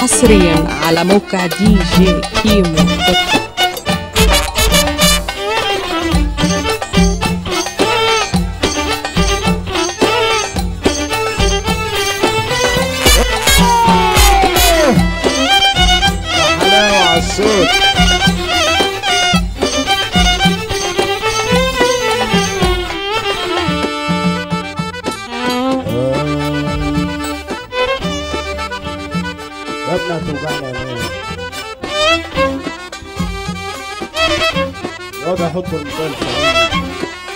حصريا على موقع دي جي كيمو دوت كوم. حلاوة على الصوت يا ابني هتوجعنا يا مان يقعد يحط الموبايل في عيني.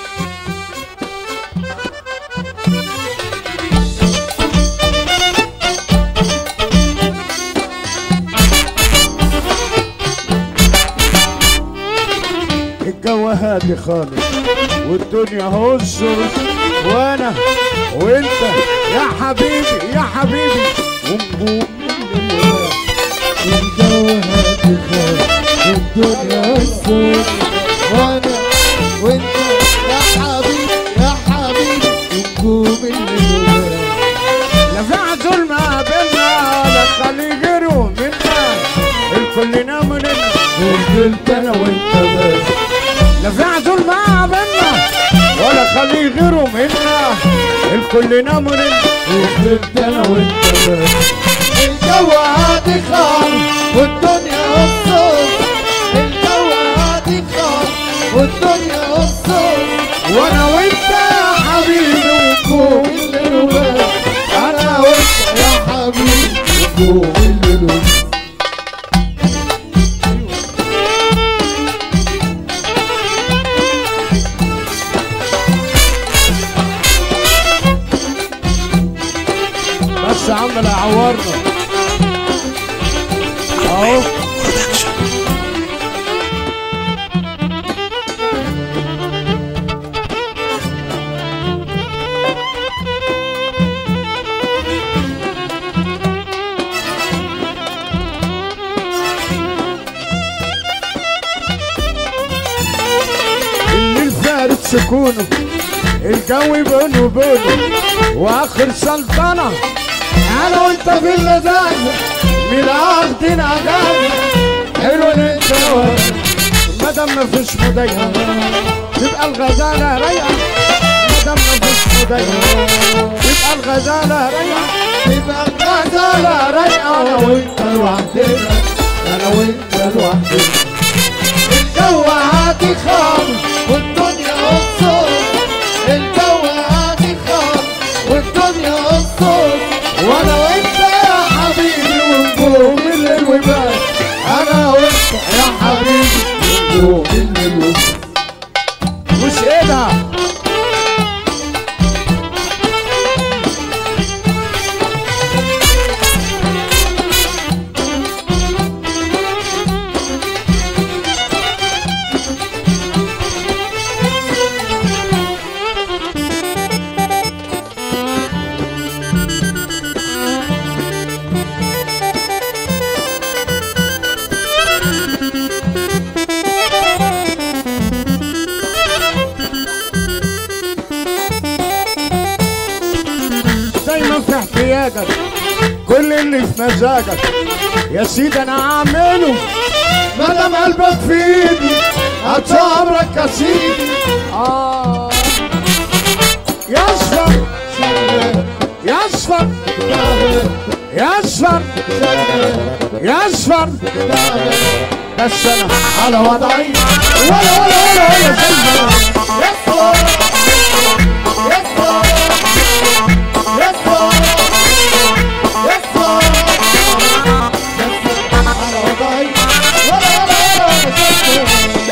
الجو هادي خالص والدنيا هزر وانا وانت يا حبيبي يا حبيبي ونجوم الجو هادي خالص والدنيا هزر وانا وانت يا حبيبي يا حبيبي ونجوم الليل لا في عزول ما بينا ولا خلي غيره منا الكل نام مننا وفضلت انا وانت بس لا في عزول ما بينا ولا خلي غيره منا الكل نام مننا وفضلت انا وانت بس الجو هادي خالص والدنيا هصوص الجو هادي خالص والدنيا هصوص وانا وانت يا حبيبي ونجوم الليل وبس انا وانت يا حبيبي ونجوم الليل وبس بس يا عم لا يعورنا اهو الليل فارد سكونه الجو بونه بونه واخر سلطنه انا وانت في اللذاذه من اخدنا اجازه حلو انت ما دام مفيش مضايقه تبقى الغزاله رايقه ما دام مفيش مضايقه تبقى الغزاله رايقه تبقى الغزاله رايقه انا وانت لوحدنا انا وانت لوحدنا الجو هادي خالص والدنيا قصور الجو هادي خالص والدنيا قصور وانا وانت يا حبيبي ونجوم الليل وبس انا وانت يا حبيبي ونجوم الليل وبس مش ايه ده دايما في احتياجك كل اللي في مزاجك يا سيدي انا هعمله ما دام قلبك في ايدي هتصبرك يا سيدي اه يا اصفر يا اصفر يا اصفر يا اصفر بس انا على وضعي ولا ولا ولا ولا زي يا اصفر يا اصفر يا اصفر يا اصفر على وضعي ولا ولا ولا ولا زي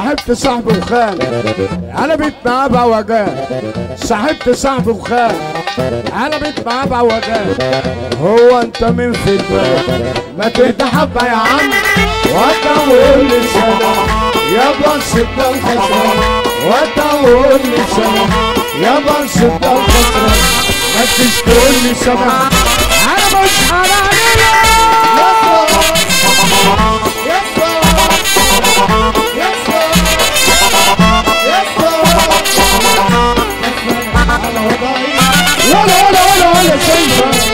صاحبت صاحبي وخان قلبت معاه بعوجان صاحبت صاحبي وخان قلبت معاه بعوجان هو انت مين في دماغك ما تهدى حبه يا عم وتقول لي سلام يا بص ده الخسران وتقول لي سلام يا بص ده الخسران ما تجيش تقول لي سلام انا مش ولا ولا ولا ولا شيء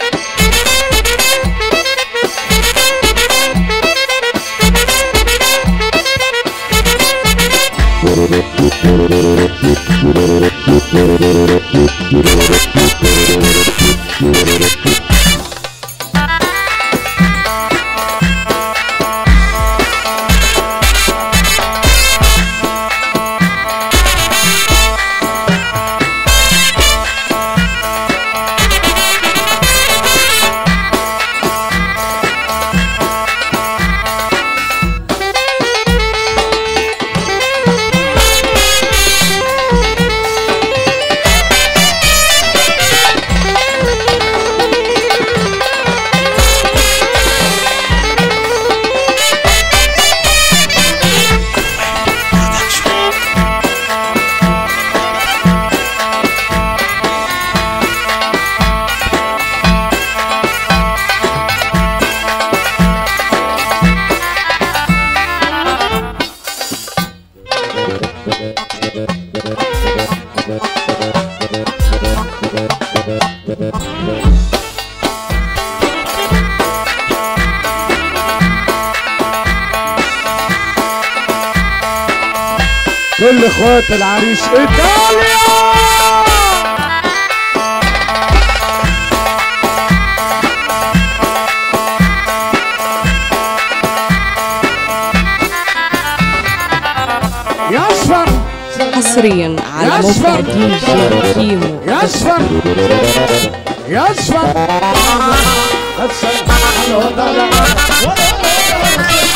كل اخوات العريس ايطاليا يا اصفر حصريا على موقع دي جي كيمو يا اصفر يا اصفر السلام على وطننا